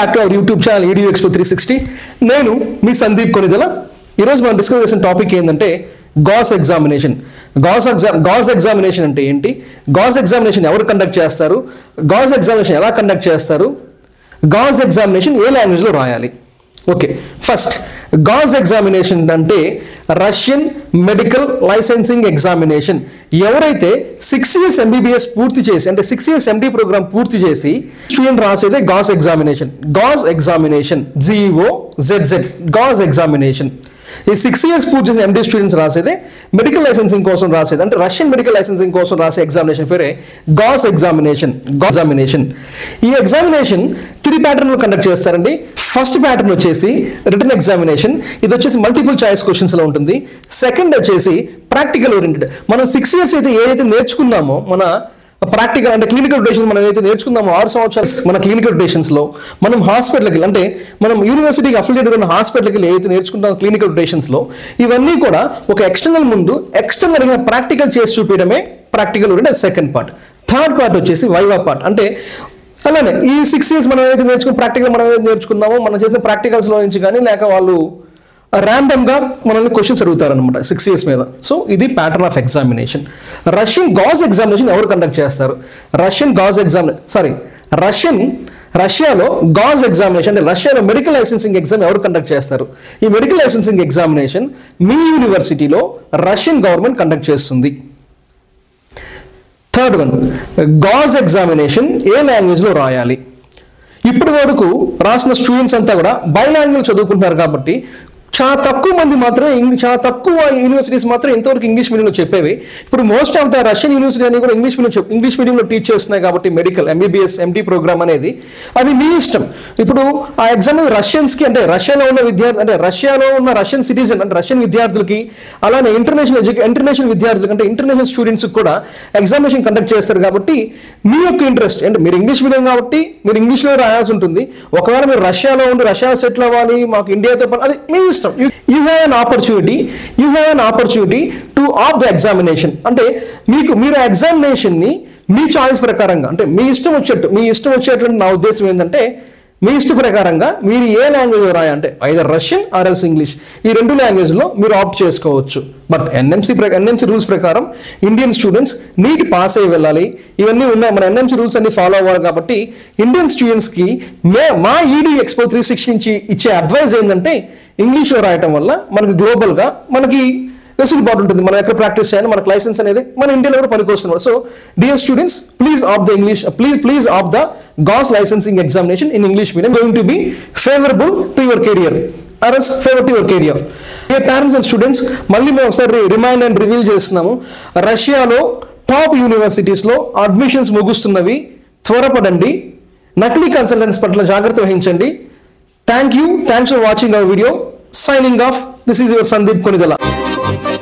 back to our YouTube channel Edu expo three sixty నేను మీ సందీప్ కొనిదల ఈరోజు మనం డిస్కస్ చేసిన టాపిక్ ఏంటంటే gas examination gas exam gas examination అంటే ఏంటి గాస్ ఎగ్జామినేషన్ ఎవరు కండక్ట్ చేస్తారు గాస్ ఎగ్జామినేషన్ ఎలా కండక్ట్ చేస్తారు గాస్ ఎగ్జామినేషన్ ఏ లాంగ్వేజ్లో రాయాలి ఓకే ఫస్ట్ గాజ్ ఎగ్జామినేషన్ అంటే రష్యన్ మెడికల్ లైసెన్సింగ్ ఎగ్జామినేషన్ ఎవరైతే సిక్స్ ఇయర్స్ ఎంబీబీఎస్ పూర్తి చేసి అంటే సిక్స్ ఇయర్స్ ఎండి ప్రోగ్రామ్ పూర్తి చేసి స్టూడెంట్ రాసేదే gaz examination gaz examination GO Z gaz examination ఈ సిక్స్ ఇయర్స్ పూర్తి చేసిన ఎండి స్టూడెంట్స్ రాసేదే మెడికల్ లైసెన్సింగ్ కోసం రాసేది అంటే రష్యన్ మెడికల్ లైసెన్సింగ్ కోసం రాసే ఎగ్జామినేషన్ పేరే గాస్ ఎగ్జామినేషన్ గాస్ ఎగ్జామినేషన్ ఈ ఎగ్జామినేషన్ త్రీ ప్యాటర్న్లో కండక్ట్ చేస్తారండి ఫస్ట్ ప్యాటర్న్ వచ్చేసి రిటర్న్ ఎగ్జామినేషన్ ఇది వచ్చేసి మల్టిపుల్ చాయిస్ క్వశ్చన్స్ లో ఉంటుంది సెకండ్ వచ్చేసి ప్రాక్టికల్ ఓరియంటెడ్ మనం సిక్స్ ఇయర్స్ అయితే ఏదైతే నేర్చుకున్నామో మన ప్రాక్టికల్ అంటే క్లినికల్ రొటేషన్ మనం ఏదైతే నేర్చుకున్నామో ఆరు సంవత్సరాలు మన క్లినికల్ రొటేషన్స్ లో మనం హాస్పిటల్కి అంటే మనం యూనివర్సిటీకి అఫిలియేటెడ్ ఉన్న హాస్పిటల్కి ఏదైతే నేర్చుకుంటామో క్లినికల్ రొటేషన్స్ లో ఇవన్నీ కూడా ఒక ఎక్స్టర్నల్ ముందు ఎక్స్టర్నల్ గా ప్రాక్టికల్ చేసి చూపించడమే practical oriented second part third part వచ్చేసి వైవా పార్ట్ అంటే అలానే ఈ సిక్స్ ఇయర్స్ మనం ఏదైతే నేర్చుకున్న ప్రాక్టికల్ మనం ఏదైతే నేర్చుకున్నామో మనం చేసిన ప్రాక్టికల్స్ లో నుంచి కానీ లేక వాళ్ళు ర్యాండమ్ గా మనల్ని క్వశ్చన్స్ అడుగుతారు అనమాట సిక్స్ ఇయర్స్ మీద సో ఇది pattern of examination Russian gaz examination ఎవరు కండక్ట్ చేస్తారు Russian gaz exam sorry Russian రష్యాలో గాజ్ ఎగ్జామినేషన్ అంటే రష్యాలో మెడికల్ లైసెన్సింగ్ ఎగ్జామ్ ఎవరు కండక్ట్ చేస్తారు ఈ మెడికల్ లైసెన్సింగ్ ఎగ్జామినేషన్ మీ యూనివర్సిటీలో రష్యన్ గవర్నమెంట్ కండక్ట్ చేస్తుంది థర్డ్ వన్ గాజ్ ఎగ్జామినేషన్ ఏ లాంగ్వేజ్లో రాయాలి ఇప్పటి వరకు రాసిన స్టూడెంట్స్ అంతా కూడా బై లాంగ్వేజ్ చదువుకుంటున్నారు కాబట్టి చాలా తక్కువ మంది మాత్రమే ఇంగ్లీష్ చాలా తక్కువ యూనివర్సిటీస్ మాత్రం ఇంతవరకు ఇంగ్లీష్ మీడియంలో చెప్పేవి ఇప్పుడు most of the Russian university అని కూడా ఇంగ్లీష్ మీడియం చెప్ ఇంగ్లీష్ మీడియంలో టీచ్ చేస్తున్నాయి కాబట్టి మెడికల్ ఎంబీబీఎస్ ఎండి ప్రోగ్రామ్ అనేది అది మీ ఇష్టం ఇప్పుడు ఆ ఎగ్జామ్ రష్యన్స్కి అంటే రష్యాలో ఉన్న విద్యార్థి అంటే రష్యాలో ఉన్న రష్యన్ సిటిజన్ అంటే రష్యన్ విద్యార్థులకి అలానే ఇంటర్నేషనల్ ఎడ్యు ఇంటర్నేషనల్ విద్యార్థులకి అంటే ఇంటర్నేషనల్ స్టూడెంట్స్ కూడా ఎగ్జామినేషన్ కండక్ట్ చేస్తారు కాబట్టి మీ యొక్క ఇంట్రెస్ట్ అంటే మీరు ఇంగ్లీష్ మీడియం కాబట్టి మీరు ఇంగ్లీష్లో రాయాల్సి ఉంటుంది ఒకవేళ మీరు రష్యాలో ఉండి రష్యా సెటిల్ అవ్వాలి మాకు ఇండియాతో పాటు అది మీ ఇష్టం you have an opportunity you have an opportunity to of the examination అంటే మీకు మీరు ఆ ఎగ్జామినేషన్ని మీ చాయిస్ ప్రకారంగా అంటే మీ ఇష్టం వచ్చేట్టు మీ ఇష్టం వచ్చేటువంటి నా ఉద్దేశం ఏంటంటే మీ ఇష్ట ప్రకారంగా మీరు ఏ లాంగ్వేజ్ రాయ అంటే either Russian or else English ఈ రెండు లాంగ్వేజ్లో మీరు ఆప్ట్ చేసుకోవచ్చు బట్ ఎన్ఎంసీ ప్రకారం ఎన్ఎంసీ రూల్స్ ప్రకారం ఇండియన్ స్టూడెంట్స్ నీట్ పాస్ అయ్యి వెళ్ళాలి ఇవన్నీ ఉన్నాయి మన ఎన్ఎంసీ రూల్స్ అన్ని ఫాలో అవ్వాలి కాబట్టి ఇండియన్ స్టూడెంట్స్కి మే మా ఈడీ ఎక్స్పో త్రీ సిక్స్ నుంచి ఇచ్చే అడ్వైజ్ ఏంటంటే ఇంగ్లీష్లో రాయటం వల్ల మనకి గ్లోబల్గా మనకి వెసులుబాటు ఉంటుంది మనం ఎక్కడ ప్రాక్టీస్ చేయాలి మనకు లైసెన్స్ అనేది మన ఇండియాలో కూడా పనికొస్తున్నారు so dear students please of the English please please of the gas licensing examination in English medium going to be favourable to your career or is favour to your career ఏ parents and students మళ్ళీ మేము ఒకసారి remind and reveal చేస్తున్నాము రష్యాలో top యూనివర్సిటీస్లో admissions ముగుస్తున్నవి త్వరపడండి నకిలీ consultants పట్ల జాగ్రత్త వహించండి thank you thanks for watching our video signing off this is your Sandeep Konidela